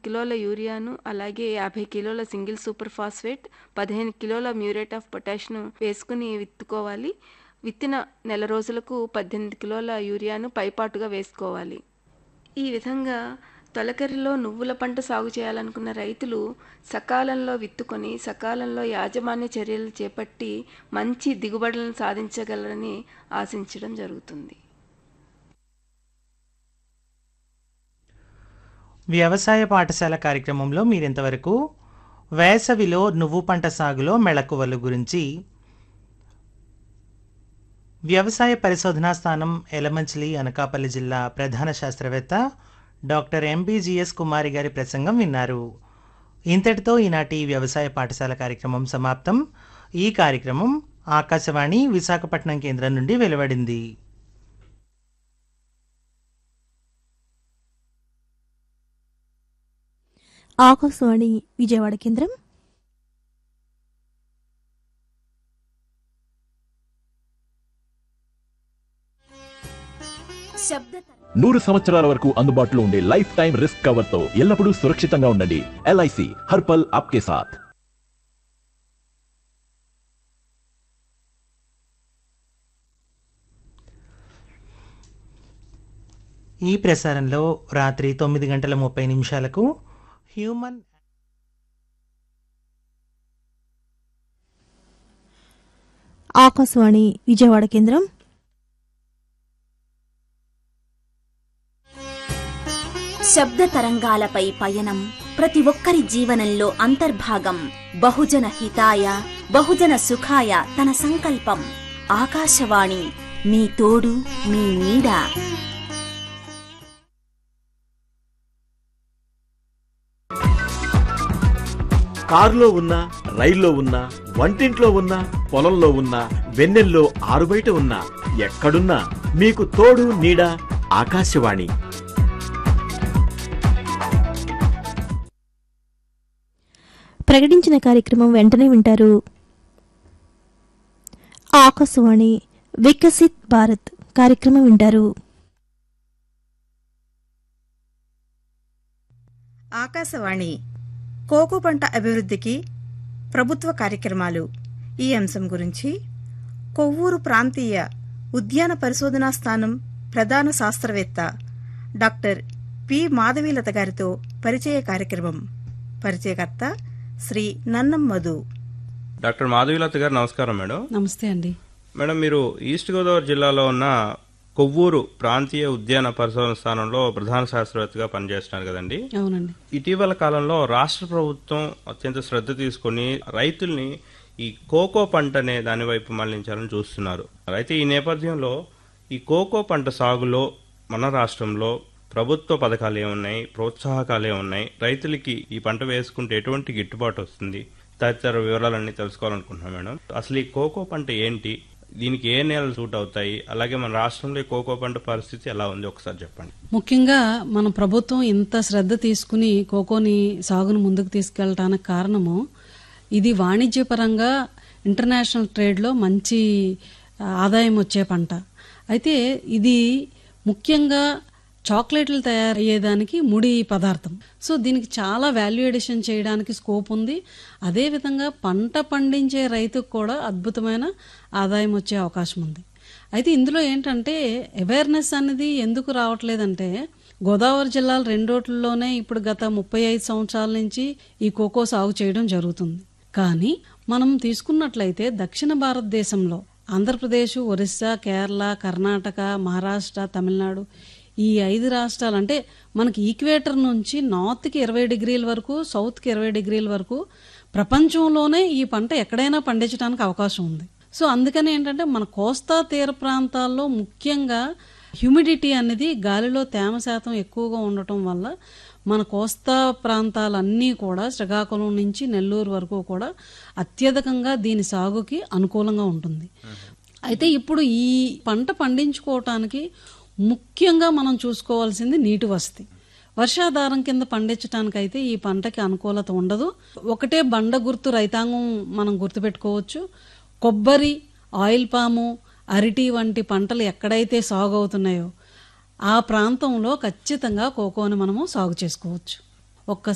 కిలోల యూరియాను అలాగే యాభై కిలోల సింగిల్ సూపర్ ఫాస్ఫేట్ పదిహేను కిలోల మ్యూరేట్ ఆఫ్ పొటాష్ను వేసుకుని విత్తుకోవాలి విత్తిన నెల రోజులకు పద్దెనిమిది కిలోల యూరియాను పైపాటుగా వేసుకోవాలి ఈ విధంగా తొలకరిలో నువ్వుల పంట సాగు చేయాలనుకున్న రైతులు సకాలంలో విత్తుకొని సకాలంలో యాజమాన్య చర్యలు చేపట్టి మంచి దిగుబడులను సాధించగలరని ఆశించడం జరుగుతుంది వ్యవసాయ పాఠశాల కార్యక్రమంలో మీరింతవరకు వేసవిలో నువ్వు పంట సాగులో మెళకువలు గురించి వ్యవసాయ పరిశోధనా స్థానం ఎలమంచిలి అనకాపల్లి జిల్లా ప్రధాన శాస్త్రవేత్త డాక్టర్ ఎంబీజీఎస్ కుమారి గారి ప్రసంగం విన్నారు ఇంతటితో ఈనాటి వ్యవసాయ పాఠశాల కార్యక్రమం సమాప్తం ఈ కార్యక్రమం ఆకాశవాణి విశాఖపట్నం కేంద్రం నుండి వెలువడింది ఆకాశవాణి విజయవాడ కేంద్రం నూరు సంవత్సరాల వరకు అందుబాటులో ఉండే లైఫ్ టైం రిస్క్ కవర్ తో ఎల్లప్పుడూ సురక్షితంగా ఉండండి ఎల్ఐసి హర్పల్ ఆప్కే సాథ్ ఈ ప్రసారంలో రాత్రి తొమ్మిది గంటల ముప్పై నిమిషాలకు హ్యూమన్ ఆకాశవాణి విజయవాడ కేంద్రం శబ్ద తరంగాలపై పయనం ప్రతి ఒక్కరి జీవనంలో అంతర్భాగం బహుజన హితాయ బహుజన సుఖాయ తన సంకల్పం ఆకాశవాణి మీ తోడు మీ నీడ కారులో ఉన్నా రైల్లో ఉన్నా వంటింట్లో ఉన్నా పొలంలో ఉన్నా వెన్నెల్లో ఆరుబయట ఉన్నా ఎక్కడున్నా మీకు తోడు నీడ ఆకాశవాణి ప్రకటించిన కార్యక్రమం వెంటనే వింటారు ఆకాశవాణి వికసిత్ భారత్ కార్యక్రమం వింటారు ఆకాశవాణి కోకో పంట అభివృద్ధికి ప్రభుత్వ కార్యక్రమాలు ఈ అంశం గురించి కొవ్వూరు ప్రాంతీయ ఉద్యాన పరిశోధనా స్థానం ప్రధాన శాస్త్రవేత్త డాక్టర్ పి మాధవీలత గారితో పరిచయ కార్యక్రమం పరిచయకర్త శ్రీ నన్నం మధు డాక్టర్ మాధవీలత గారు నమస్కారం మేడం నమస్తే అండి మేడం మీరు ఈస్ట్ గోదావరి జిల్లాలో ఉన్న కొవ్వూరు ప్రాంతీయ ఉద్యాన పరిశోధన స్థానంలో ప్రధాన శాస్త్రవేత్తగా పనిచేస్తున్నారు కదండి అవునండి ఇటీవల కాలంలో రాష్ట్ర ప్రభుత్వం అత్యంత శ్రద్ధ తీసుకొని రైతుల్ని ఈ కోకో పంట అనే దాని వైపు మళ్లించాలని చూస్తున్నారు అయితే ఈ నేపథ్యంలో ఈ కోకో పంట సాగులో మన రాష్ట్రంలో ప్రభుత్వ పథకాలు ఏమున్నాయి ప్రోత్సాహకాలు ఏమున్నాయి రైతులకి ఈ పంట వేసుకుంటే ఎటువంటి గిట్టుబాటు వస్తుంది తదితర వివరాలన్నీ తెలుసుకోవాలనుకుంటున్నాం మేడం అసలు ఈ కోకో పంట ఏంటి దీనికి ఏ నేలలు సూట్ అవుతాయి అలాగే మన రాష్ట్రంలో ఈ కోకో పంట పరిస్థితి ఎలా ఉంది ఒకసారి చెప్పండి ముఖ్యంగా మన ప్రభుత్వం ఇంత శ్రద్ధ తీసుకుని కోకోని సాగును ముందుకు తీసుకెళ్ళటానికి కారణము ఇది వాణిజ్యపరంగా ఇంటర్నేషనల్ ట్రేడ్లో మంచి ఆ, ఆదాయం వచ్చే పంట అయితే ఇది ముఖ్యంగా చాక్లెట్లు తయారయ్యేదానికి ముడి పదార్థం సో దీనికి చాలా వాల్యూ ఎడిషన్ చేయడానికి స్కోప్ ఉంది అదేవిధంగా పంట పండించే రైతుకు కూడా అద్భుతమైన ఆదాయం వచ్చే అవకాశం ఉంది అయితే ఇందులో ఏంటంటే అవేర్నెస్ అనేది ఎందుకు రావట్లేదంటే గోదావరి జిల్లాల రెండోట్లలోనే ఇప్పుడు గత ముప్పై ఐదు సంవత్సరాల నుంచి ఈ కోకో సాగు చేయడం జరుగుతుంది కానీ మనం తీసుకున్నట్లయితే దక్షిణ భారతదేశంలో ఆంధ్రప్రదేశ్ ఒరిస్సా కేరళ కర్ణాటక మహారాష్ట్ర తమిళనాడు ఈ ఐదు రాష్ట్రాలు అంటే మనకి ఈక్వేటర్ నుంచి నార్త్కి ఇరవై డిగ్రీల వరకు సౌత్కి ఇరవై డిగ్రీల వరకు ప్రపంచంలోనే ఈ పంట ఎక్కడైనా పండించడానికి అవకాశం ఉంది సో అందుకని ఏంటంటే మన కోస్తా తీర ప్రాంతాల్లో ముఖ్యంగా హ్యూమిడిటీ అనేది గాలిలో తేమ శాతం ఎక్కువగా ఉండటం వల్ల మన కోస్తా ప్రాంతాలన్నీ కూడా శ్రీకాకుళం నుంచి నెల్లూరు వరకు కూడా అత్యధికంగా దీని సాగుకి అనుకూలంగా ఉంటుంది అయితే ఇప్పుడు ఈ పంట పండించుకోవటానికి ముఖ్యంగా మనం చూసుకోవాల్సింది నీటి వసతి వర్షాధారం కింద పండించడానికైతే ఈ పంటకి అనుకూలత ఉండదు ఒకటే బండ గుర్తు రైతాంగం మనం గుర్తుపెట్టుకోవచ్చు కొబ్బరి ఆయిల్ పాము అరటి వంటి పంటలు ఎక్కడైతే సాగు అవుతున్నాయో ఆ ప్రాంతంలో ఖచ్చితంగా కోకోని మనము సాగు చేసుకోవచ్చు ఒక్క